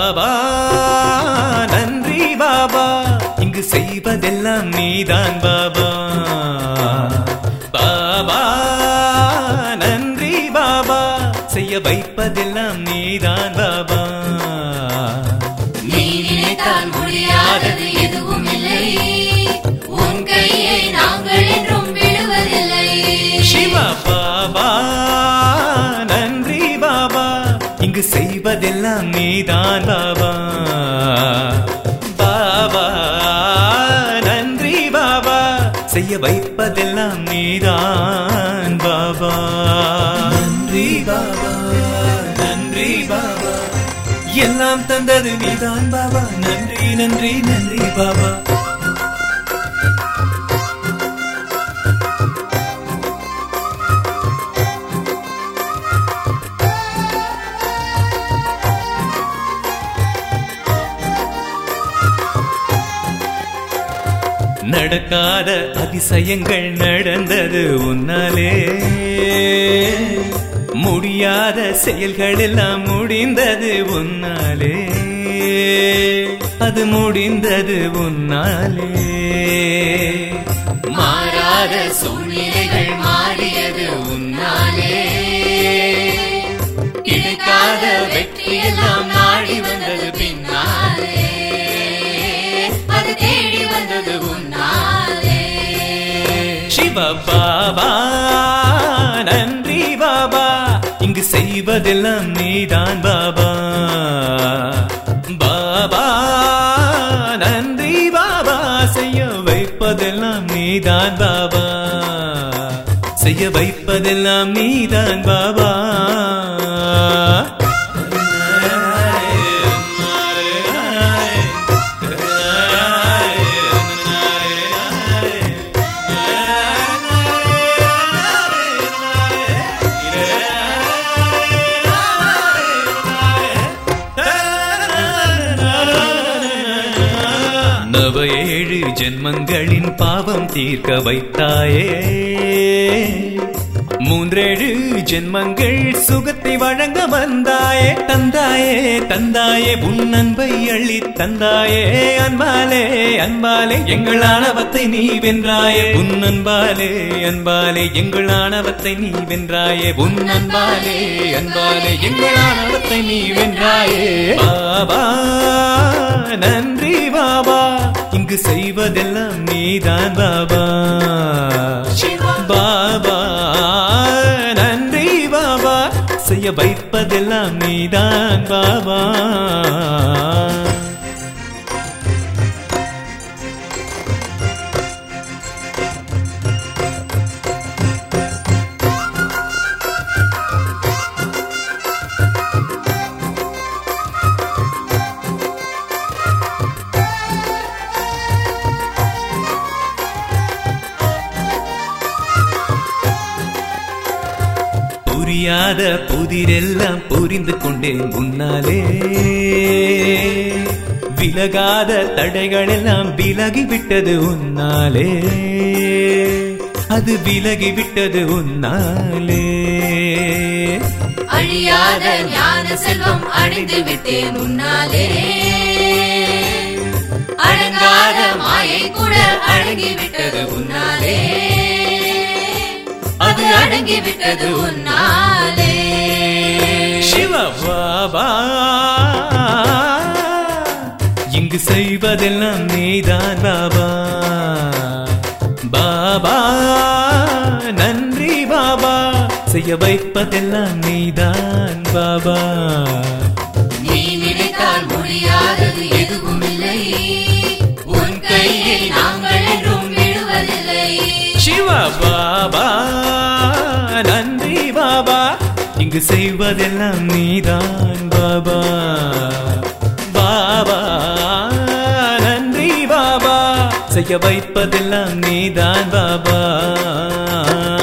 பாபா நன்றி பாபா இங்கு செய்வதெல்லாம் நீதான் பாபா பாபா நன்றி பாபா செய்ய வைப்பதெல்லாம் நீதான் பாபா நீ நினைத்தால் முடியாதது எதுவும் இல்லை உன் கையை நாங்கள் என்றும் விடுவதில்லை சிவா பாபா நன்றி பாபா இங்கு செய்வதெல்லாம் நீதான் பாபா பாபா நன்றி பாபா செய்ய வைப்பதெல்லாம் நீதான் பாபா நன்றி பாபா நன்றி பாபா எல்லாம் தந்தது நீதான் பாபா நன்றி நன்றி நன்றி பாபா நடக்காத அதிசயங்கள் நடந்தது உன்னாலே முடியாத செயல்கள் எல்லாம் முடிந்தது உன்னாலே அது முடிந்தது உன்னாலே மாறாத சூழ்நிலைகள் மாறியது உன்னாலே கிடைக்காத வெற்றி எல்லாம் நாடி வந்தது பின்னாலே அது தேடி வந்தது உன்னாலே சிவ பாபா நன்றி பாபா இங்கு செய்வதெல்லாம் நீதான் பாபா பாபா நன்றி பாபா செய்ய வைப்பதெல்லாம் நீதான் பாபா செய்ய வைப்பதெல்லாம் நீதான் பாபா நவ ஏழு ஜென்மங்களின் பாவம் தீர்க்க வைத்தாயே மூன்றேழு ஜென்மங்கள் சுகத்தை வழங்க வந்தாயே தந்தாயே தந்தாயே உன் அன்பை அள்ளி தந்தாயே அன்பாலே அன்பாலே எங்கள் ஆணவத்தை நீ வென்றாயே உன் அன்பாலே அன்பாலே எங்கள் ஆணவத்தை நீ வென்றாயே உன் அன்பாலே அன்பாலே எங்கள் ஆணவத்தை நீ வென்றாயே பாபா நன்றி பாபா இங்கு செய்வதெல்லாம் நீதான் பாபா பாபா நன்றி பாபா செய்ய வைப்பதெல்லாம் நீதான் பாபா புரியாத புதிரெல்லாம் புரிந்து கொண்டேன் முன்னாலே விலகாத தடைகள் எல்லாம் விலகிவிட்டது உன்னாலே அது விலகிவிட்டது உன்னாலே அழியாத ஞான செல்வம் அடைந்து விட்டேன் உன்னாலே அடங்காத மாயை கூட அடங்கிவிட்டது உன்னாலே அது அடங்கிவிட்டது உன்னாலே சிவ பாபா இங்கு செய்வதெல்லாம் நீதான் பாபா பாபா நன்றி பாபா செய்ய வைப்பதெல்லாம் நீதான் பாபா நீ நினைத்தால் முடியாதது எதுவும் இல்லை உன் கையை நாங்கள் என்றும் விடுவதில்லை சிவ பாபா நன்றி பாபா இங்கு செய்வதெல்லாம் நீதான் பாபா பாபா நன்றி பாபா செய்ய வைப்பதெல்லாம் நீதான் பாபா